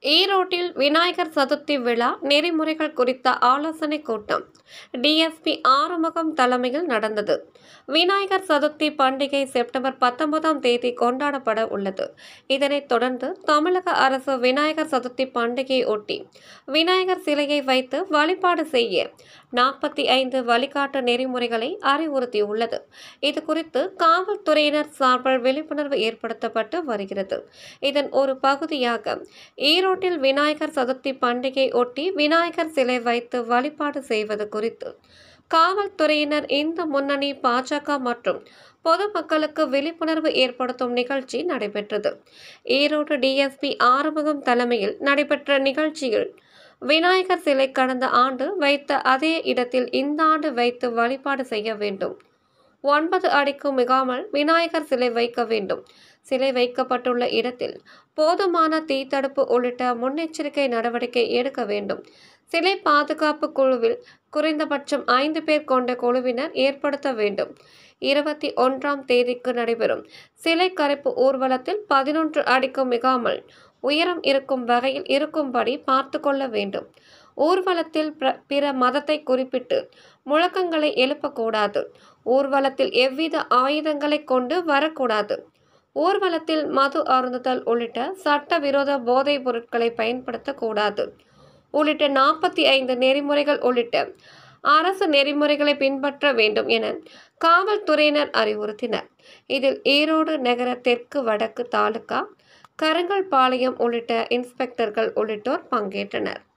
ஈரோட்டில் விநாயகர் சதுர்த்தி விழா நெறிமுறைகள் குறித்த ஆலோசனை கூட்டம் டிஎஸ்பி ஆறுமுகம் தலைமையில் நடந்தது விநாயகர் சதுர்த்தி பண்டிகை செப்டம்பர் பத்தொன்பதாம் தேதி கொண்டாடப்பட உள்ளது இதனைத் தொடர்ந்து தமிழக அரசு விநாயகர் சதுர்த்தி பண்டிகையை ஒட்டி விநாயகர் சிலையை வைத்து வழிபாடு செய்ய நாற்பத்தி ஐந்து வழிகாட்டு நெறிமுறைகளை அறிவுறுத்தியுள்ளது இது குறித்து காவல்துறையினர் சார்பில் விழிப்புணர்வு ஏற்படுத்தப்பட்டு வருகிறது இதன் ஒரு பகுதியாக ஈரோட்டில் விநாயகர் சதுர்த்தி பண்டிகை ஒட்டி விநாயகர் சிலை வைத்து வழிபாடு செய்வது குறித்து காவல்துறையினர் இந்து முன்னணி பாஜக மற்றும் பொதுமக்களுக்கு விழிப்புணர்வு ஏற்படுத்தும் நிகழ்ச்சி நடைபெற்றது ஈரோடு டிஎஸ்பி ஆறுமுகம் தலைமையில் நடைபெற்ற நிகழ்ச்சியில் விநாயகர் சிலை கடந்த ஆண்டு வைத்த அதே இடத்தில் இந்த ஆண்டு வைத்து வழிபாடு செய்ய வேண்டும் ஒன்பது அடிக்கும் மிகாமல் விநாயகர் சிலை வைக்க வேண்டும் சிலை வைக்கப்பட்டுள்ள இடத்தில் போதுமான தீத்தடுப்பு உள்ளிட்ட முன்னெச்சரிக்கை நடவடிக்கை எடுக்க வேண்டும் சிலை பாதுகாப்பு குழுவில் குறைந்தபட்சம் ஐந்து பேர் கொண்ட குழுவினர் ஏற்படுத்த வேண்டும் இருபத்தி ஒன்றாம் தேதிக்கு நடைபெறும் சிலை கரைப்பு ஊர்வலத்தில் பதினொன்று அடிக்கும் மிகாமல் உயரம் இருக்கும் வகையில் இருக்கும்படி பார்த்து கொள்ள வேண்டும் ஊர்வலத்தில் பிற பிற மதத்தை குறிப்பிட்டு முழக்கங்களை எழுப்பக்கூடாது ஊர்வலத்தில் எவ்வித ஆயுதங்களை கொண்டு வரக்கூடாது ஊர்வலத்தில் மது அருந்துதல் உள்ளிட்ட சட்டவிரோத போதைப் பொருட்களை பயன்படுத்தக்கூடாது உள்ளிட்ட நாற்பத்தி ஐந்து நெறிமுறைகள் உள்ளிட்ட அரசு நெறிமுறைகளை பின்பற்ற வேண்டும் என காவல்துறையினர் அறிவுறுத்தினர் இதில் ஈரோடு நகர தெற்கு வடக்கு தாலுகா கருங்கல்பாளையம் உள்ளிட்ட இன்ஸ்பெக்டர்கள் உள்ளிட்டோர் பங்கேற்றனர்